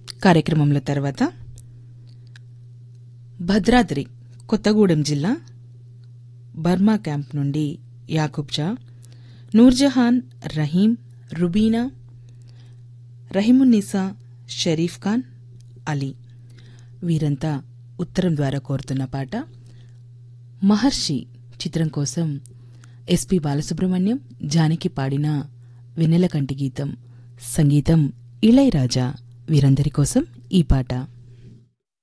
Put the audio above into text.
కార్యక్రమంలో తర్వాత భద్రాద్రి కొత్తగూడెం జిల్లా బర్మా క్యాంప్ నుండి యాకూబ్జా నూర్జహాన్ రహీం రుబీనా రహీమున్నిసా షరీఫ్ ఖాన్ అలీ వీరంతా ఉత్తరం ద్వారా కోరుతున్న పాట మహర్షి చిత్రం కోసం ఎస్పి బాలసుబ్రహ్మణ్యం జానకి పాడిన వెన్నెల కంటి గీతం సంగీతం ఇళయరాజా వీరందరి కోసం ఈ పాట